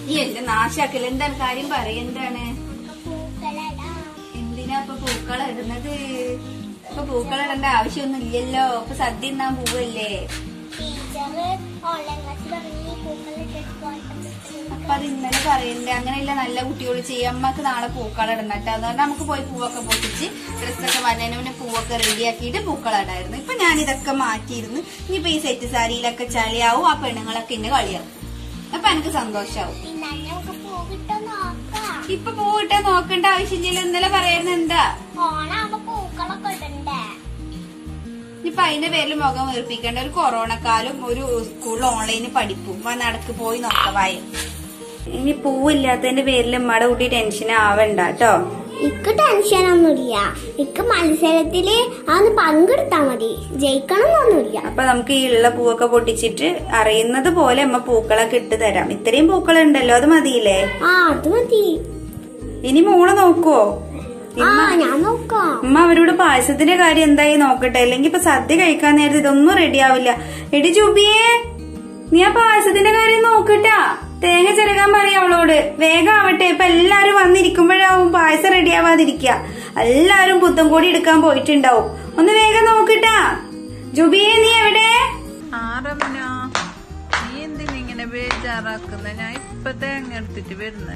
ഈ എല്ലാം നാശാക്കൽ എന്താണ് കാര്യം പറയെന്താണ് പൂക്കളിടാം എന്തിനാ ഇപ്പൊ പൂക്കളം ഇടുന്നത് ഇപ്പൊ പൂക്കളം ഇടേണ്ട ആവശ്യമൊന്നും ഇല്ലല്ലോ ഇപ്പൊ സദ്യ തിന്നാൻ പോവല്ലേ ടീച്ചർ ഓൺലൈൻ ക്ലാസ് പറഞ്ഞ് പൂക്കളിട്ടിട്ട് പോയിട്ട് അപ്പൊ അത് ഇന്നലെ പറയണ്ടേ അങ്ങനെയല്ല നല്ല കുട്ടികൾ ചെയ്യും അമ്മക്ക് നാളെ പൂക്കളം ഇടണട്ടോ അതുകൊണ്ട് നമുക്ക് പോയി പൂവൊക്കെ പൊട്ടിച്ച് ഡ്രസ്സൊക്കെ മാറ്റാനും പിന്നെ പൂവൊക്കെ റെഡിയാക്കിയിട്ട് പൂക്കളം ഇടായിരുന്നു ഇപ്പൊ ഞാൻ ഇതൊക്കെ മാറ്റിയിരുന്നു ഇനിയിപ്പൊ ഈ സെറ്റ് സാരിയിലൊക്കെ ചളിയാവും ആ പെണ്ണുങ്ങളൊക്കെ എന്നെ കളിയാവും അപ്പൊ എനിക്ക് സന്തോഷാവും പിന്നെ നമുക്ക് പൂ കിട്ടോ നോക്കാം ഇപ്പൊ പൂവിട്ടാ നോക്കേണ്ട ആവശ്യമില്ല ഇന്നലെ പറയുന്നത് എന്താ ഓണാകുമ്പോ പൂക്കളൊക്കെ ഇടണ്ടേ ഇനിയിപ്പൊ അതിന്റെ പേരിൽ മുഖം വീർപ്പിക്കേണ്ട ഒരു കൊറോണ കാലം ഒരു സ്കൂളിൽ ഓൺലൈനിൽ പഠിപ്പും ആ നടക്ക് പോയി നോക്കവായ ഇനി പൂവില്ലാത്തതിന്റെ പേരിൽ ഉമ്മയുടെ കുട്ടി ടെൻഷൻ ആവണ്ട കേട്ടോ ഇക്ക് ടെൻഷനൊന്നുമില്ല ഇക്ക് മത്സരത്തില് അതൊന്ന് പങ്കെടുത്താ മതി ജയിക്കണമെന്നൊന്നുമില്ല അപ്പൊ നമുക്ക് ഈ ഉള്ള പൂവൊക്കെ പൊട്ടിച്ചിട്ട് അറിയുന്നത് പോലെ അമ്മ പൂക്കളൊക്കെ ഇട്ട് തരാം ഇത്രയും പൂക്കളുണ്ടല്ലോ അത് മതിയില്ലേ ആ അത് മതി ഇനി മോള് നോക്കുവോ ആ ഞാൻ നോക്കാം അമ്മ അവരോട് പായസത്തിന്റെ കാര്യം എന്തായി നോക്കട്ടെ അല്ലെങ്കിൽ ഇപ്പൊ സദ്യ കഴിക്കാൻ നേരത്തെ ഇതൊന്നും റെഡി ആവില്ല എടി ചുബിയേ നീ ആ പായസത്തിന്റെ കാര്യം നോക്കട്ടാ തേങ്ങ ചിരകാൻ പറയാം അവളോട് വേഗം ആവട്ടെ ഇപ്പൊ എല്ലാരും വന്നിരിക്കുമ്പോഴാവും പായസം റെഡി ആവാതിരിക്കുക എല്ലാരും പുത്തം കൂടി എടുക്കാൻ പോയിട്ടുണ്ടാവും ഒന്ന് വേഗം നോക്കട്ടാ ജുബിയെ നീ എവിടെ ആറമ്മന നീ എന്തിനാ ഇങ്ങനെ ബേജാറാക്കുന്ന ഞാൻ ഇപ്പൊ തേങ്ങ എടുത്തിട്ട് വരുന്നത്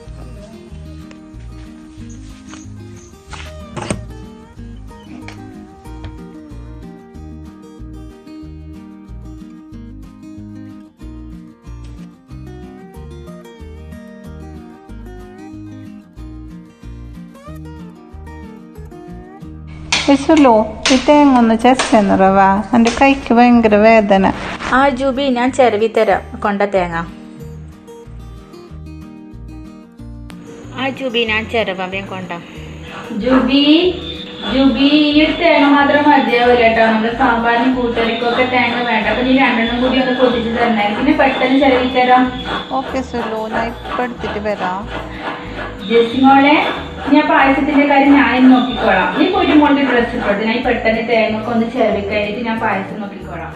സുലു ഈ തേങ്ങ ഒന്ന് ചെസ്സെന്ന് റവാ എൻ്റെ കൈക്ക് ഭയങ്കര വേദന ആ ജൂബി ഞാൻ ചെരവി തരാം കൊണ്ട തേങ്ങ ആ ജൂബി ഞാൻ ചെരവം കൊണ്ട ജൂബി ജൂബി ഈ ഒരു തേങ്ങ മാത്രം മതിയാവില്ല കേട്ടോ നമ്മുടെ സാമ്പാറിനും കൂട്ടറിക്കൊക്കെ തേങ്ങ വേണ്ട അപ്പൊ നീ രണ്ടെണ്ണം കൂടി ഒന്ന് പൊതിച്ച് തരണേ പിന്നെ പെട്ടെന്ന് ചെലവി തരാം ഓക്കെ സുലു ഞാൻ ഇപ്പൊ എടുത്തിട്ട് വരാം ജെസിമോളെ ഞാൻ പായസത്തിന്റെ കാര്യം ഞാൻ നോക്കിക്കോളാം നീ പോയിട്ട് മോളുടെ ഡ്രസ്സ് ഇട്ടോട്ടെ ഞാൻ ഈ പെട്ടെന്ന് തേങ്ങ ഒക്കെ ഒന്ന് ചെലവി കഴിഞ്ഞിട്ട് ഞാൻ പായസം നോക്കിക്കോളാം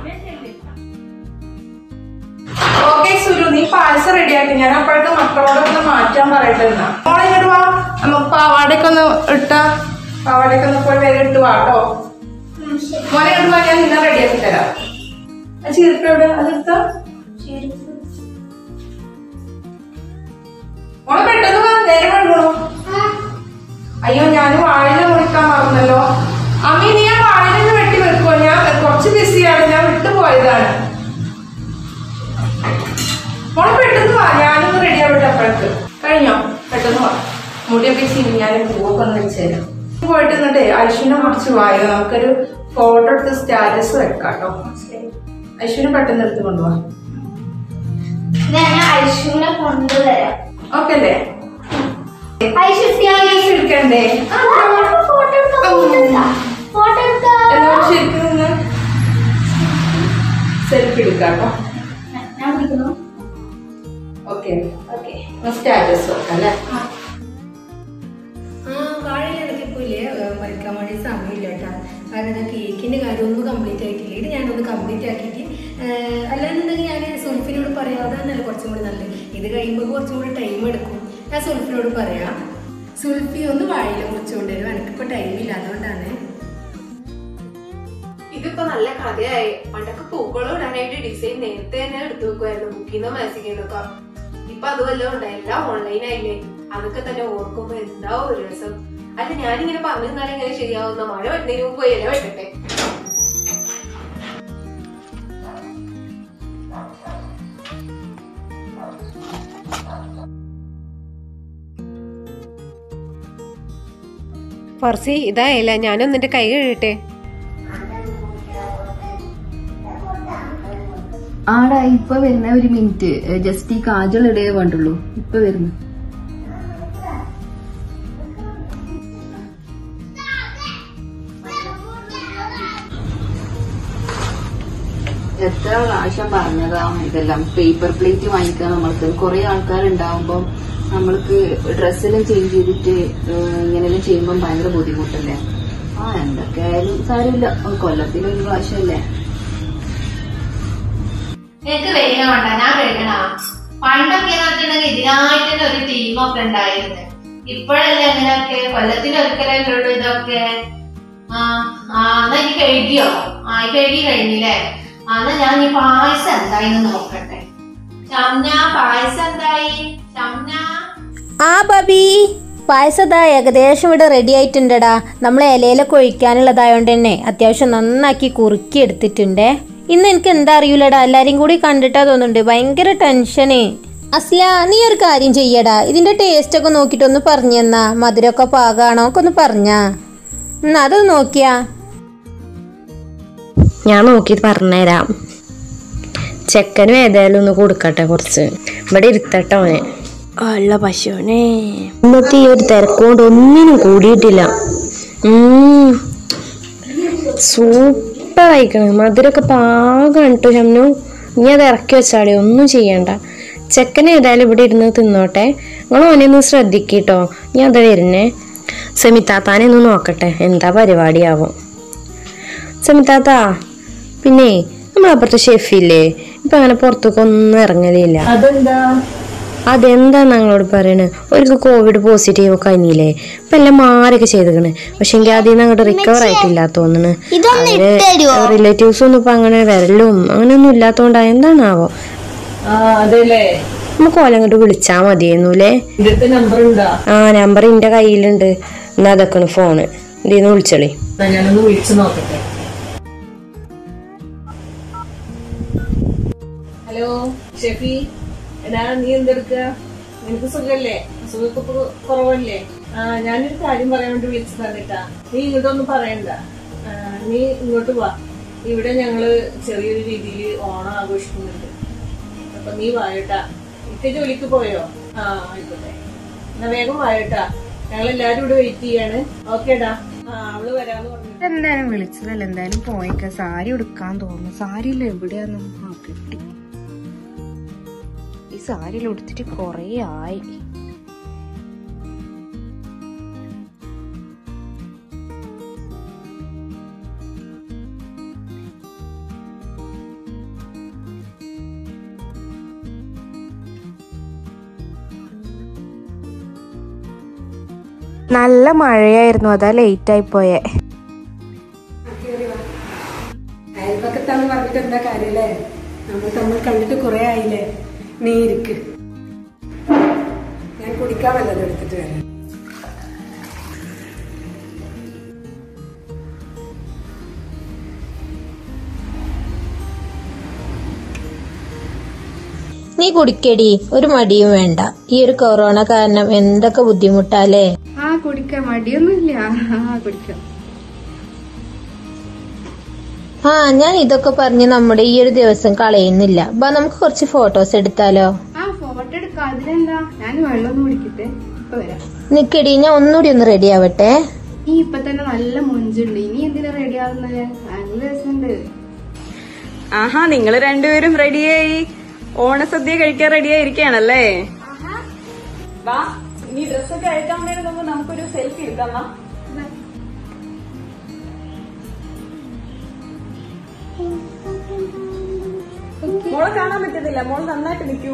ഓക്കെ സുരു നീ പായസം റെഡിയാക്കി ഞാൻ അപ്പോഴേക്ക് മക്കളോടൊന്ന് മാറ്റാൻ പറയട്ടെ എന്നാ മോളെ ഇങ്ങോട്ട് വാ നമുക്ക് പാവാടയൊക്കെ ഒന്ന് ഇട്ടാ പാവാടയൊക്കെ ഒന്ന് പോയി വേഗം ഇട്ട് വാ കേട്ടോ മോനെ ഇങ്ങോട്ട് വാ ഞാൻ നിന്നെ റെഡിയാക്കി തരാം ആ ചീർപ്പ് എവിടെ അതെടുത്താ മോളെ പെട്ടെന്ന് വാ നേരെ കണ്ടോളൂ അയ്യോ ഞാൻ വാഴയില മുറിക്കാൻ മറന്നല്ലോ അമ്മി നീ ആ വാഴയില വെട്ടി വെക്കുവോ ഞാൻ കുറച്ച് ബിസിയാണ് ഞാൻ വിട്ടുപോയതാണ് മോളെ പെട്ടെന്ന് വാ ഞാനൊന്ന് റെഡി ആവട്ടെ അപ്പോഴേക്ക് കഴിഞ്ഞോ പെട്ടെന്ന് വാ മുടിയൊക്കെ ചീനി ഞാൻ പൂവൊക്കെ ഒന്ന് വെച്ച് തരാം പോയിട്ട് എന്നിട്ടേ ഐശ്വനെ കുറിച്ച് വായോ നമുക്കൊരു ഫോട്ടോ എടുത്ത് സ്റ്റാറ്റസ് വെക്കാം കേട്ടോ ഐശ്വനെ പെട്ടെന്ന് എടുത്ത് കൊണ്ടുപോവാ ഞാൻ ഐശുവിനെ കൊണ്ടുവരാം ഓക്കെ അല്ലേ ഐശു സ്റ്റാറ്റസ് എടുക്കണ്ടേ ഫോട്ടോ എടുക്കാം ഫോട്ടോ എടുക്കാം എന്നോട് ശരിക്കും നിന്ന് സെൽഫി എടുക്കാം കേട്ടോ ഞാൻ വിളിക്കുന്നു ഓക്കെ ഓക്കെ സ്റ്റാറ്റസ് വെക്കാം അല്ലേ ആ വാഴയില എനിക്കിപ്പോ ഇല്ലേ വരയ്ക്കാൻ വേണ്ടി സമയമില്ല കേട്ടാ കാരണം ഞാൻ കേക്കിന്റെ കാര്യം ഒന്നും കംപ്ലീറ്റ് ആയിട്ടില്ല ഇത് ഞാനൊന്ന് കംപ്ലീറ്റ് ആക്കിയിട്ട് ഏഹ്, അല്ലാന്നുണ്ടെങ്കിൽ ഞാൻ സുൽഫിനോട് പറയാം അതാണല്ലോ കുറച്ചും കൂടി നല്ലത് ഇത് കഴിയുമ്പോൾ കുറച്ചും കൂടി ടൈം എടുക്കും ഞാൻ സുൽഫിനോട് പറയാം സുൽഫി ഒന്ന് വാഴയില മുറിച്ചുകൊണ്ട് വരും എനിക്കിപ്പോ ടൈമില്ല അതുകൊണ്ടാണ് ഇതിപ്പോ നല്ല കഥയായി പണ്ടൊക്കെ പൂക്കളം ഇടാനായിട്ട് ഡിസൈൻ നേരത്തെ തന്നെ എടുത്തു വെക്കുമായിരുന്നു ബുക്കിന്നോ മാസിക്കുന്നൊക്കെ ഇപ്പൊ അത് വല്ലതും ഉണ്ട് എല്ലാം ഓൺലൈൻ ആയില്ലേ അതൊക്കെ തന്നെ ഓർക്കുമ്പോ എന്താ ഒരു രസം അല്ല ഞാനിങ്ങനെ പറഞ്ഞു തന്നാലും എങ്ങനെ ശരിയാവുന്ന മഴ വരുന്നതിന് മുമ്പ് പോയി ഇല വെട്ടട്ടെ ഫർസി ഇതായില്ല ഞാനൊന്ന് എന്റെ കൈ കഴുകട്ടെ ആടാ ഇപ്പൊ വരുന്ന ഒരു മിനിറ്റ് ജസ്റ്റ് ഈ കാജൽ ഇടേ വേണ്ടുള്ളൂ ഇപ്പൊ വരുന്നു എത്ര പ്രാവശ്യം പറഞ്ഞതാ ഇതെല്ലാം പേപ്പർ പ്ലേറ്റ് വാങ്ങിക്കാൻ നമ്മൾക്ക് കുറെ ആൾക്കാരുണ്ടാവുമ്പം നമ്മൾക്ക് ഡ്രസ്സെല്ലാം ചേഞ്ച് ചെയ്തിട്ട് ഏഹ്, ഇങ്ങനെല്ലാം ചെയ്യുമ്പോൾ ഭയങ്കര ബുദ്ധിമുട്ടല്ലേ ആ എന്തൊക്കെയായാലും സാരമില്ല കൊല്ലത്തിൽ ഒരു പ്രാവശ്യമല്ലേ എനിക്ക് വരിക വേണ്ട ഞാൻ കഴിക്കണ പണ്ടൊക്കെ എന്ന് വെച്ചിട്ടുണ്ടെങ്കിൽ ഇതിനായിട്ട് തന്നെ ഒരു ടീമൊക്കെ ഉണ്ടായിരുന്നു ഇപ്പോഴല്ലേ അങ്ങനെയൊക്കെ കൊല്ലത്തിൽ ഒരിക്കലല്ലേ ഉള്ളൂ ഇതൊക്കെ ആ ആ എന്നാ ഇനി കഴുകിയോ ആ കഴുകി കഴിഞ്ഞില്ലേ ആ എന്നാ ഞാൻ ഈ പായസം എന്തായിന്ന് നോക്കട്ടെ ഷംന പായസം എന്തായി ഷംന ആ ബബി പായസം ഇതാ ഏകദേശം ഇവിടെ റെഡി ആയിട്ടുണ്ടടാ നമ്മൾ ഇലയിലൊക്കെ ഒഴിക്കാനുള്ളതായോണ്ട് തന്നെ അത്യാവശ്യം നന്നാക്കി കുറുക്കി എടുത്തിട്ടുണ്ടേ ഇന്ന് എനിക്ക് എന്താ അറിയൂലടാ എല്ലാരും കൂടി കണ്ടിട്ടാ തോന്നുന്നുണ്ട് ഭയങ്കര ടെൻഷന് അസ്ല നീ ഒരു കാര്യം ചെയ്യടാ ഇതിന്റെ ടേസ്റ്റ് ഒക്കെ നോക്കിയിട്ട് ഒന്ന് പറഞ്ഞു തന്നാ മധുരമൊക്കെ പാകാണോ ഒക്കെ ഒന്ന് പറഞ്ഞാ എന്നാ അത് നോക്കിയാ ഞാൻ നോക്കി പറഞ്ഞുതരാം ചെക്കനും ഏതായാലും ഒന്ന് കൊടുക്കട്ടെ കുറച്ച് ഇവിടെ ഇരുത്തട്ടെ അവനെ അല്ല പശുവിനെ ഇന്നത്തെ ഈ ഒരു തിരക്കുകൊണ്ട് ഒന്നിനും കൂടിയിട്ടില്ല സൂപ്പർ ആയിക്കണ് മധുരമൊക്കെ പാകം കേട്ടോ ശമ്നു ഇനി അത് ഇറക്കി വെച്ചാടി ഒന്നും ചെയ്യണ്ട ചെക്കൻ ഏതായാലും ഇവിടെ ഇരുന്ന് തിന്നോട്ടെ നിങ്ങൾ അവനെ ഒന്ന് ശ്രദ്ധിക്കട്ടോ ഞാൻ അത് വരുന്നേ സെമിത്താത്താനെ ഒന്ന് നോക്കട്ടെ എന്താ പരിപാടിയാവും സെമിത്താത്ത പിന്നെ നമ്മളപ്പുറത്തെ ഷെഫില്ലേ ഇപ്പൊ അങ്ങനെ പുറത്തേക്ക് ഒന്നും ഇറങ്ങലില്ല അതെന്താ അതെന്താ ഞങ്ങളോട് പറയണത് ഒരിക്കൽ കോവിഡ് പോസിറ്റീവ് ഒക്കെ കഴിഞ്ഞില്ലേ ഇപ്പൊ എല്ലാം മാറൊക്കെ ചെയ്തേക്കണ് പക്ഷെ എങ്കിൽ അതിൽ നിന്ന് അങ്ങോട്ട് റിക്കവർ ആയിട്ടില്ല തോന്നുന്നു റിലേറ്റീവ്സ് ഒന്നും ഇപ്പൊ അങ്ങനെ വരലും അങ്ങനെയൊന്നും ഇല്ലാത്തോണ്ടാ എന്താണാവോ ആ അതെല്ലേ നമുക്ക് ഓല അങ്ങോട്ട് വിളിച്ചാ മതിയെന്നൂലേ ഇതിന്റെ നമ്പർ ഉണ്ടോ ആ നമ്പർ എന്റെ കയ്യിലുണ്ട് എന്നാ അതൊക്കെ ഫോണ് ഇതിന്ന് വിളിച്ചോളി എന്നാ ഞാനൊന്ന് വിളിച്ചു നോക്കട്ടെ ഹലോ ഷെഫി എടാ നീ എന്തെടുക്ക നിനക്ക് സുഖല്ലേ സുഖക്ക് കുറവല്ലേ ആ ഞാനൊരു കാര്യം പറയാൻ വേണ്ടി വിളിച്ചു തന്നിട്ടാ നീ ഇങ്ങോട്ടൊന്നും പറയണ്ട ആ, നീ ഇങ്ങോട്ട് വാ ഇവിടെ ഞങ്ങള് ചെറിയൊരു രീതിയിൽ ഓണം ആഘോഷിക്കുന്നുണ്ട് അപ്പൊ നീ വായട്ടാ ഇക്ക ജോലിക്ക് പോയോ ആ ആയിക്കോട്ടെ എന്നാ വേഗം വായട്ടാ ഞങ്ങൾ എല്ലാരും ഇവിടെ വെയിറ്റ് ചെയ്യാണ് ഓക്കേടാ ആ അവള് വരാന്ന് പറഞ്ഞു എന്തായാലും വിളിച്ചതല്ല എന്തായാലും പോയിക്ക സാരി ഉടുക്കാൻ തോന്നുന്നു സാരിയിൽ എവിടെയാന്ന് ആ കിട്ടി ഈ സാരിയിൽ ഉടുത്തിട്ട് കൊറേ ആയി നല്ല മഴയായിരുന്നു അതാ ലേറ്റ് ആയി പോയേ അയൽപക്കത്താന്ന് പറഞ്ഞിട്ട് എന്താ കാര്യല്ലേ നമ്മൾ തമ്മിൽ കണ്ടിട്ട് കുറെ ആയില്ലേ നീ ഇരിക്ക് ഞാൻ കുടിക്കാൻ വല്ലതും എടുത്തിട്ട് വരാം നീ കുടിക്കടി ഒരു മടിയും വേണ്ട ഈ ഒരു കൊറോണ കാരണം എന്തൊക്കെ ബുദ്ധിമുട്ടാലേ ആ കുടിക്കാം മടിയൊന്നുമില്ല ആ കുടിക്കാം ആ ഞാൻ ഇതൊക്കെ പറഞ്ഞ് നമ്മുടെ ഈ ഒരു ദിവസം കളയുന്നില്ല ബാ നമുക്ക് കുറച്ച് ഫോട്ടോസ് എടുത്താലോ ആ ഫോട്ടോ എടുക്കാം അതിലെന്താ ഞാൻ വെള്ളം ഒന്ന് കുടിക്കട്ടെ ഇപ്പൊ വരാം നിക്കടി ഞാൻ ഒന്നുകൂടി ഒന്ന് റെഡി ആവട്ടെ ഈ ഇപ്പൊ തന്നെ നല്ല മൊഞ്ചുണ്ട് ഇനി എന്തിനാ റെഡി ആവുന്നത് നല്ല രസമുണ്ട് ആഹാ നിങ്ങൾ രണ്ടുപേരും റെഡിയായി ഓണസദ്യ കഴിക്കാൻ റെഡിയായിരിക്കുകയാണല്ലേ വാ നീ ഡ്രസ്സൊക്കെ അഴിക്കാൻ വേണ്ടി മുമ്പ് നമുക്കൊരു സെൽഫി എടുക്കാം മോളെ കാണാൻ പറ്റുന്നില്ല മോൾ നന്നായിട്ട് നിൽക്കൂ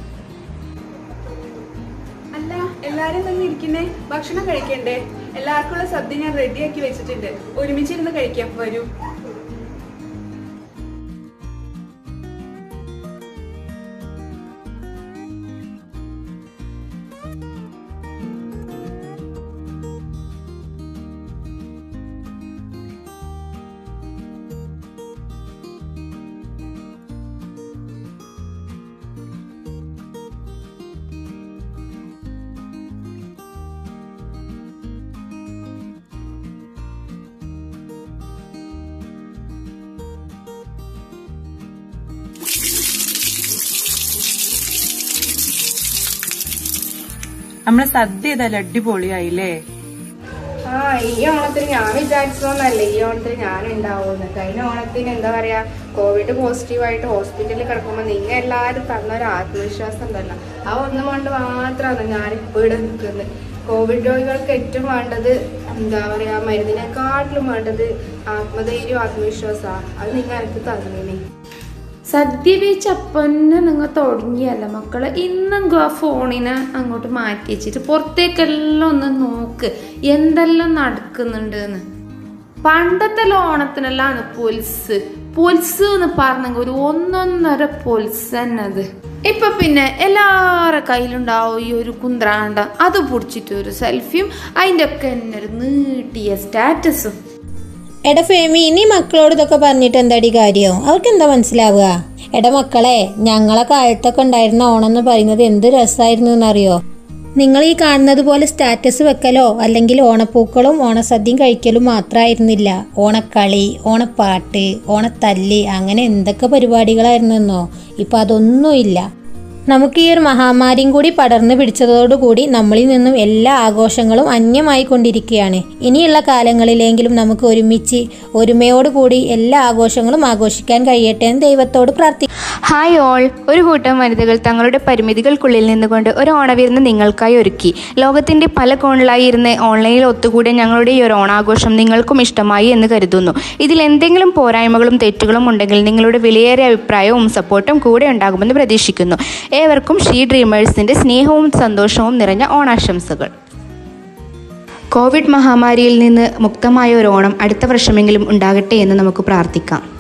അല്ല എല്ലാരും തന്നെ ഇരിക്കുന്നേ ഭക്ഷണം കഴിക്കണ്ടേ എല്ലാവർക്കുള്ള സദ്യ ഞാൻ റെഡിയാക്കി വെച്ചിട്ടുണ്ട് ഒരുമിച്ചിരുന്ന് കഴിക്കാം വരൂ നമ്മളെ സദ്യ ഏതായാലും അടിപൊളിയായില്ലേ ആ ഈ ഓണത്തിന് ഞാൻ വിചാരിച്ചതൊന്നല്ല ഈ ഓണത്തിന് ഞാൻ ഉണ്ടാവുമെന്ന് കഴിഞ്ഞ ഓണത്തിന് എന്താ പറയാ കോവിഡ് പോസിറ്റീവായിട്ട് ഹോസ്പിറ്റലിൽ കിടക്കുമ്പോൾ നിങ്ങൾ എല്ലാവരും തന്ന ഒരു ആത്മവിശ്വാസം ഉണ്ടല്ലോ ആ ഒന്നും കൊണ്ട് മാത്രമാണ് ഞാനിപ്പോൾ ഇവിടെ നിൽക്കുന്നത് കോവിഡ് രോഗികൾക്ക് ഏറ്റവും വേണ്ടത് എന്താ പറയാ മരുന്നിനെക്കാട്ടിലും വേണ്ടത് ആത്മധൈര്യവും ആത്മവിശ്വാസമാണ് അത് നിങ്ങൾ എനിക്ക് തന്നേനെ സദ്യ വെച്ച് അപ്പന്നെ നിങ്ങൾ തുടങ്ങിയല്ല മക്കളെ ഇന്നെങ്കും ആ ഫോണിനെ അങ്ങോട്ട് മാറ്റി വെച്ചിട്ട് പുറത്തേക്കെല്ലാം ഒന്ന് നോക്ക് എന്തെല്ലാം നടക്കുന്നുണ്ട് എന്ന് പണ്ടത്തെ ഓണത്തിനെല്ലാം പൊൽസ് പൊൽസ് എന്ന് പറഞ്ഞെങ്കിൽ ഒരു ഒന്നൊന്നര പൊൽസ് തന്നെ അത് ഇപ്പൊ പിന്നെ എല്ലാവരുടെ കയ്യിലുണ്ടാവും ഈ ഒരു കുന്ത്രാണ്ട അത് പിടിച്ചിട്ട് ഒരു സെൽഫിയും അതിൻ്റെ ഒക്കെ തന്നെ ഒരു നീട്ടിയ സ്റ്റാറ്റസും എടാ ഫേമി ഇനി മക്കളോട് ഇതൊക്കെ പറഞ്ഞിട്ട് എന്താടി കാര്യം അവർക്ക് എന്താ മനസ്സിലാവുക എടാ മക്കളെ ഞങ്ങളെ കാലത്തൊക്കെ ഉണ്ടായിരുന്ന ഓണം എന്ന് പറയുന്നത് എന്ത് രസമായിരുന്നു എന്നറിയോ നിങ്ങൾ ഈ കാണുന്നത് പോലെ സ്റ്റാറ്റസ് വെക്കലോ അല്ലെങ്കിൽ ഓണപ്പൂക്കളും ഓണസദ്യയും കഴിക്കലും മാത്രമായിരുന്നില്ല ഓണക്കളി ഓണപ്പാട്ട് ഓണത്തല്ല് അങ്ങനെ എന്തൊക്കെ പരിപാടികളായിരുന്നെന്നോ ഇപ്പം അതൊന്നുമില്ല നമുക്ക് ഈ ഒരു മഹാമാരിയും കൂടി പടർന്നു പിടിച്ചതോടുകൂടി നമ്മളിൽ നിന്നും എല്ലാ ആഘോഷങ്ങളും അന്യമായി കൊണ്ടിരിക്കുകയാണ് ഇനിയുള്ള കാലങ്ങളിലെങ്കിലും നമുക്ക് ഒരുമിച്ച് ഒരുമയോടുകൂടി എല്ലാ ആഘോഷങ്ങളും ആഘോഷിക്കാൻ കഴിയട്ടെ എന്ന് ദൈവത്തോട് പ്രാർത്ഥിക്കാം ഹായ് ഓൾ ഒരു കൂട്ടം വനിതകൾ തങ്ങളുടെ പരിമിതികൾക്കുള്ളിൽ നിന്നുകൊണ്ട് ഒരു ഓണവിരുന്ന് നിങ്ങൾക്കായി ഒരുക്കി ലോകത്തിന്റെ പല കോണിലായി ഇരുന്ന് ഓൺലൈനിൽ ഒത്തുകൂടിയ ഞങ്ങളുടെ ഈ ഒരു ഓണാഘോഷം നിങ്ങൾക്കും ഇഷ്ടമായി എന്ന് കരുതുന്നു ഇതിൽ എന്തെങ്കിലും പോരായ്മകളും തെറ്റുകളും ഉണ്ടെങ്കിൽ നിങ്ങളുടെ വിലയേറിയ അഭിപ്രായവും സപ്പോർട്ടും കൂടെ ഉണ്ടാകുമെന്ന് പ്രതീക്ഷിക്കുന്നു ഏവർക്കും ഷീ ഡ്രീമേഴ്സിന്റെ സ്നേഹവും സന്തോഷവും നിറഞ്ഞ ഓണാശംസകൾ കോവിഡ് മഹാമാരിയിൽ നിന്ന് മുക്തമായ ഒരു ഓണം അടുത്ത വർഷമെങ്കിലും ഉണ്ടാകട്ടെ എന്ന് നമുക്ക് പ്രാർത്ഥിക്കാം